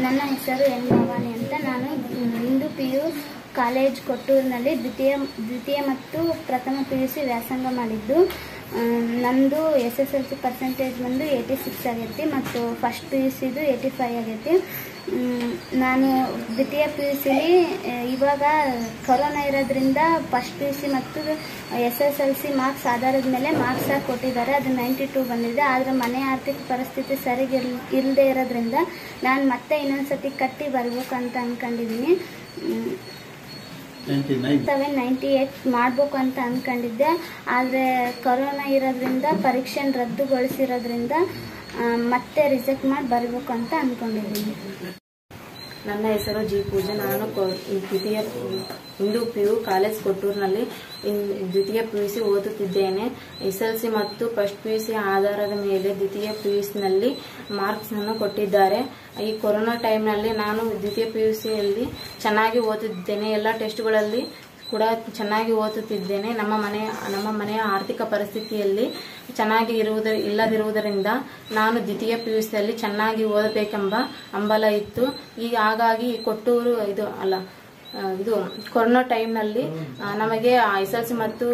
ನನ್ನ ಹೆಸರು ಎನ್ ಭವಾನಿ ಅಂತ ನಾನು ಇಂದು ಪಿ ಯು ಕಾಲೇಜ್ ಕೊಟ್ಟೂರಿನಲ್ಲಿ ದ್ವಿತೀಯ ದ್ವಿತೀಯ ಮತ್ತು ಪ್ರಥಮ ಪಿ ಯು ಸಿ ವ್ಯಾಸಂಗ ಮಾಡಿದ್ದು ಆ, ನಂದು S S L C percentage ಬಂದು ಏಯ್ಟಿ ಸಿಕ್ಸ್ ಆಗೈತಿ ಮತ್ತು ಫಸ್ಟ್ ಪಿ ಯು ಸಿದು ಏಯ್ಟಿ ಫೈವ್ ಆಗೈತಿ ಮ್, ನಾನು ದ್ವಿತೀಯ ಪಿ ಯು ಸಿಲಿ ಇವಾಗ ಕೊರೋನಾ ಇರೋದ್ರಿಂದ ಫಸ್ಟ್ ಪಿ ಯು ಸಿ ಮತ್ತು S S L C marks ಆಧಾರದ ಮೇಲೆ ಮಾರ್ಕ್ಸ್ ಆಗಿ ಕೊಟ್ಟಿದ್ದಾರೆ ಅದು ನೈಂಟಿ ಟೂ ಬಂದಿದೆ ಆದರೆ ಮನೆ ಆರ್ಥಿಕ ಪರಿಸ್ಥಿತಿ ಸರಿಗೆ ಇಲ್ಲದೆ ಇರೋದ್ರಿಂದ ನಾನು ಮತ್ತೆ ಇನ್ನೊಂದ್ಸತಿ ಕಟ್ಟಿ ಬರ್ಬೇಕು ಅಂತ ಅಂದ್ಕೊಂಡಿದ್ದೀನಿ ninety nine seven ninety eight ಮಾಡಬೇಕು ಅಂತ ಅಂದ್ಕೊಂಡಿದ್ದೆ ಆದರೆ ಕೊರೋನಾ ಇರೋದ್ರಿಂದ ಪರೀಕ್ಷೆನ ರದ್ದುಗೊಳಿಸಿರೋದ್ರಿಂದ ಆ, ಮತ್ತೆ ರಿಜೆಕ್ಟ್ ಮಾಡಿ ಬರಬೇಕು ಅಂತ ಅಂದ್ಕೊಂಡಿದ್ದೀನಿ ನನ್ನ ಹೆಸರು ಜಿ ಪೂಜೆ ನಾನು ಕೊ- ದ್ವಿತೀಯ ಇಂದು ಪಿ ಯು ಕಾಲೇಜ್ ಕೊಟ್ಟೂರಿನಲ್ಲಿ ಇನ್- ದ್ವಿತೀಯ ಪಿ ಯು ಸಿ ಓದುತ್ತಿದ್ದೇನೆ ಎಸ್ ಎಲ್ ಸಿ ಮತ್ತು ಫಸ್ಟ್ ಪಿ ಯು ಸಿ ಆಧಾರದ ಮೇಲೆ ದ್ವಿತೀಯ ಪಿ ಯು ಸಿನಲ್ಲಿ ಮಾರ್ಕ್ಸ್ ಅನ್ನು ಕೊಟ್ಟಿದ್ದಾರೆ ಈ ಕೊರೋನಾ ಟೈಮ್ನಲ್ಲಿ ನಾನು ದ್ವಿತೀಯ ಪಿ ಯು ಸಿಯಲ್ಲಿ ಚೆನ್ನಾಗಿ ಓದುತ್ತಿದ್ದೇನೆ ಎಲ್ಲ ಟೆಸ್ಟ್ಗಳಲ್ಲಿ ಕೂಡ ಚೆನ್ನಾಗಿ ಓದುತ್ತಿದ್ದೇನೆ ನಮ್ಮ ಮನೆ ನಮ್ಮ ಮನೆಯ ಆರ್ಥಿಕ ಪರಿಸ್ಥಿತಿಯಲ್ಲಿ ಚೆನ್ನಾಗಿ ಇರುವುದ ಇಲ್ಲದಿರುವುದರಿಂದ ನಾನು ದ್ವಿತೀಯ ಪಿ ಯು ಸಿಯಲ್ಲಿ ಚೆನ್ನಾಗಿ ಓದಬೇಕೆಂಬ ಹಂಬಲ ಇತ್ತು ಈಗ ಹಾಗಾಗಿ ಕೊಟ್ಟೂರು ಇದು ಅಲ್ಲ ಆ, ಇದು ಕೊರೋನಾ ಟೈಮ್ನಲ್ಲಿ ಆ, ನಮಗೆ ಎಸ್ ಎಲ್ ಸಿ ಮತ್ತು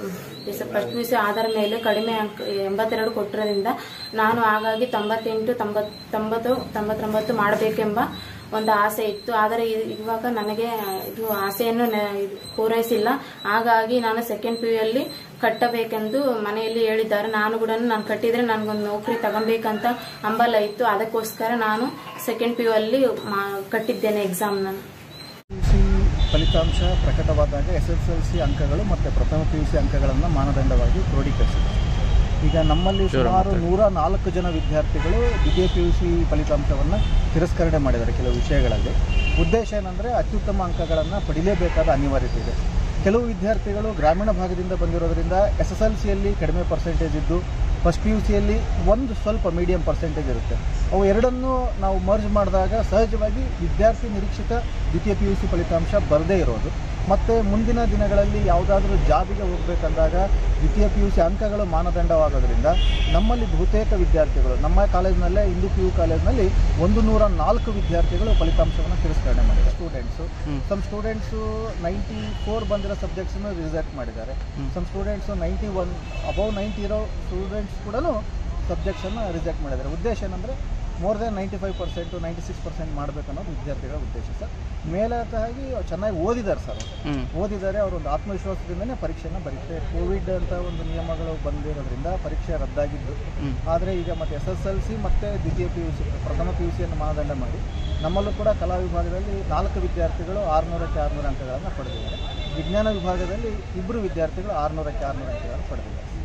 ಫಸ್ಟ್ ಪಿ ಯು ಸಿ ಆಧಾರ ಮೇಲೆ ಕಡಿಮೆ ಅಂಕ ಎಂಬತ್ತೆರಡು ಕೊಟ್ಟಿರೋದ್ರಿಂದ ನಾನು ಹಾಗಾಗಿ ತೊಂಬತ್ತೆಂಟು ತೊಂಬತ್ ತೊಂಬತ್ತು ತೊಂಬತ್ತೊಂಬತ್ತು ಮಾಡಬೇಕೆಂಬ ಒಂದು ಆಸೆ ಇತ್ತು ಆದರೆ ಇ- ಇವಾಗ ನನಗೆ ಇದು ಆಸೆಯನ್ನು ನೆ- ಇದು ಪೂರೈಸಿಲ್ಲ ಹಾಗಾಗಿ ನಾನು ಸೆಕೆಂಡ್ ಪಿ ಯಲ್ಲಿ ಕಟ್ಟಬೇಕೆಂದು ಮನೆಯಲ್ಲಿ ಹೇಳಿದ್ದಾರೆ ನಾನು ಕೂಡ ನಾನು ಕಟ್ಟಿದ್ರೆ ನನಗೊಂದು ನೌಕರಿ ತಗೊಬೇಕಂತ ಹಂಬಲ ಇತ್ತು ಅದಕ್ಕೋಸ್ಕರ ನಾನು ಸೆಕೆಂಡ್ ಪಿ ಯು ಅಲ್ಲಿ ಮಾ- ಕಟ್ಟಿದ್ದೇನೆ ಎಕ್ಸಾಮ್ ನಾನು ಸಿ ಫಲಿತಾಂಶ ಪ್ರಕಟವಾದಾಗ ಎಸ್ ಎಸ್ ಎಲ್ ಸಿ ಅಂಕಗಳು ಮತ್ತು ಪ್ರಥಮ ಪಿ ಯು ಸಿ ಅಂಕಗಳನ್ನು ಮಾನದಂಡವಾಗಿ ಕ್ರೋಢೀಕರಿಸಿದೆ ಈಗ ನಮ್ಮಲ್ಲಿ ಸುಮಾರು ನೂರ ನಾಲ್ಕು ಜನ ವಿದ್ಯಾರ್ಥಿಗಳು ದ್ವಿತೀಯ ಪಿ ಯು ಸಿ ಫಲಿತಾಂಶವನ್ನು ತಿರಸ್ಕರಣೆ ಮಾಡಿದ್ದಾರೆ ಕೆಲವು ವಿಷಯಗಳಲ್ಲಿ ಉದ್ದೇಶ ಏನಂದರೆ ಅತ್ಯುತ್ತಮ ಅಂಕಗಳನ್ನು ಪಡಿಲೇಬೇಕಾದ ಅನಿವಾರ್ಯತೆ ಇದೆ ಕೆಲವು ವಿದ್ಯಾರ್ಥಿಗಳು ಗ್ರಾಮೀಣ ಭಾಗದಿಂದ ಬಂದಿರೋದ್ರಿಂದ ಎಸ್ ಎಸ್ ಎಲ್ ಸಿಯಲ್ಲಿ ಕಡಿಮೆ ಪರ್ಸೆಂಟೇಜ್ ಇದ್ದು ಫಸ್ಟ್ ಪಿ ಯು ಸಿಯಲ್ಲಿ ಒಂದು ಸ್ವಲ್ಪ ಮೀಡಿಯಂ ಪರ್ಸೆಂಟೇಜ್ ಇರುತ್ತೆ ಅವು ಎರಡನ್ನೂ ನಾವು ಮರ್ಜ್ ಮಾಡಿದಾಗ ಸಹಜವಾಗಿ ವಿದ್ಯಾರ್ಥಿ ನಿರೀಕ್ಷಿತ ದ್ವಿತೀಯ ಪಿ ಯು ಸಿ ಫಲಿತಾಂಶ ಬರದೇ ಇರೋದು ಮತ್ತು ಮುಂದಿನ ದಿನಗಳಲ್ಲಿ ಯಾವುದಾದ್ರೂ ಜಾಬಿಗೆ ಹೋಗಬೇಕಂದಾಗ ದ್ವಿತೀಯ ಪಿ ಯು ಸಿ ಅಂಕಗಳು ಮಾನದಂಡವಾಗೋದ್ರಿಂದ ನಮ್ಮಲ್ಲಿ ಬಹುತೇಕ ವಿದ್ಯಾರ್ಥಿಗಳು ನಮ್ಮ ಕಾಲೇಜಿನಲ್ಲೇ ಇಂದು ಪಿ ಯು ಕಾಲೇಜಿನಲ್ಲಿ ಒಂದು ನೂರ ನಾಲ್ಕು ವಿದ್ಯಾರ್ಥಿಗಳು ಫಲಿತಾಂಶವನ್ನು ತಿರಸ್ಕರಣೆ ಮಾಡಿದ್ದಾರೆ students some students ninety four ಬಂದಿರೋ ಸಬ್ಜೆಕ್ಟ್ಸನ್ನು ರಿಸೆಕ್ಟ್ ಮಾಡಿದ್ದಾರೆ some students ninety one above ninety ಇರೋ ಸ್ಟೂಡೆಂಟ್ಸ್ ಕೂಡ ಸಬ್ಜೆಕ್ಟ್ಸನ್ನು ರಿಜೆಕ್ಟ್ ಮಾಡಿದ್ದಾರೆ ಉದ್ದೇಶ ಏನಂದರೆ more than ninety five percent ninety six percent ಮಾಡಬೇಕನ್ನೋದು ವಿದ್ಯಾರ್ಥಿಗಳ ಉದ್ದೇಶ ಸರ್ ಮೇಲಾಗಿ ಚೆನ್ನಾಗಿ ಓದಿದ್ದಾರೆ ಸರ್ ಅವರು ಓದಿದ್ದಾರೆ ಅವರು ಒಂದು ಆತ್ಮವಿಶ್ವಾಸದಿಂದನೇ ಪರೀಕ್ಷೆನ ಬರೀತಾರೆ ಕೋವಿಡ್ ಅಂತ ಒಂದು ನಿಯಮಗಳು ಬಂದಿರೋದ್ರಿಂದ ಪರೀಕ್ಷೆ ರದ್ದಾಗಿದ್ದು ಆದರೆ ಈಗ ಮತ್ತೆ ಎಸ್ ಎಸ್ ಎಲ್ ಸಿ ಮತ್ತು ದ್ವಿತೀಯ ಪಿ ಯು ಸಿ ಪ್ರಥಮ ಪಿ ಯು ಸಿಯನ್ನು ಮಾನದಂಡ ಮಾಡಿ ನಮ್ಮಲ್ಲೂ ಕೂಡ ಕಲಾ ವಿಭಾಗದಲ್ಲಿ ನಾಲ್ಕು ವಿದ್ಯಾರ್ಥಿಗಳು ಆರುನೂರಕ್ಕೆ ಆರುನೂರು ಅಂಕಗಳನ್ನು ಪಡೆದಿದ್ದಾರೆ ವಿಜ್ಞಾನ ವಿಭಾಗದಲ್ಲಿ ಇಬ್ಬರು ವಿದ್ಯಾರ್ಥಿಗಳು ಆರುನೂರಕ್ಕೆ ಆರುನೂರು ಅಂಕಗಳನ್ನು ಪಡೆದಿದ್ದಾರೆ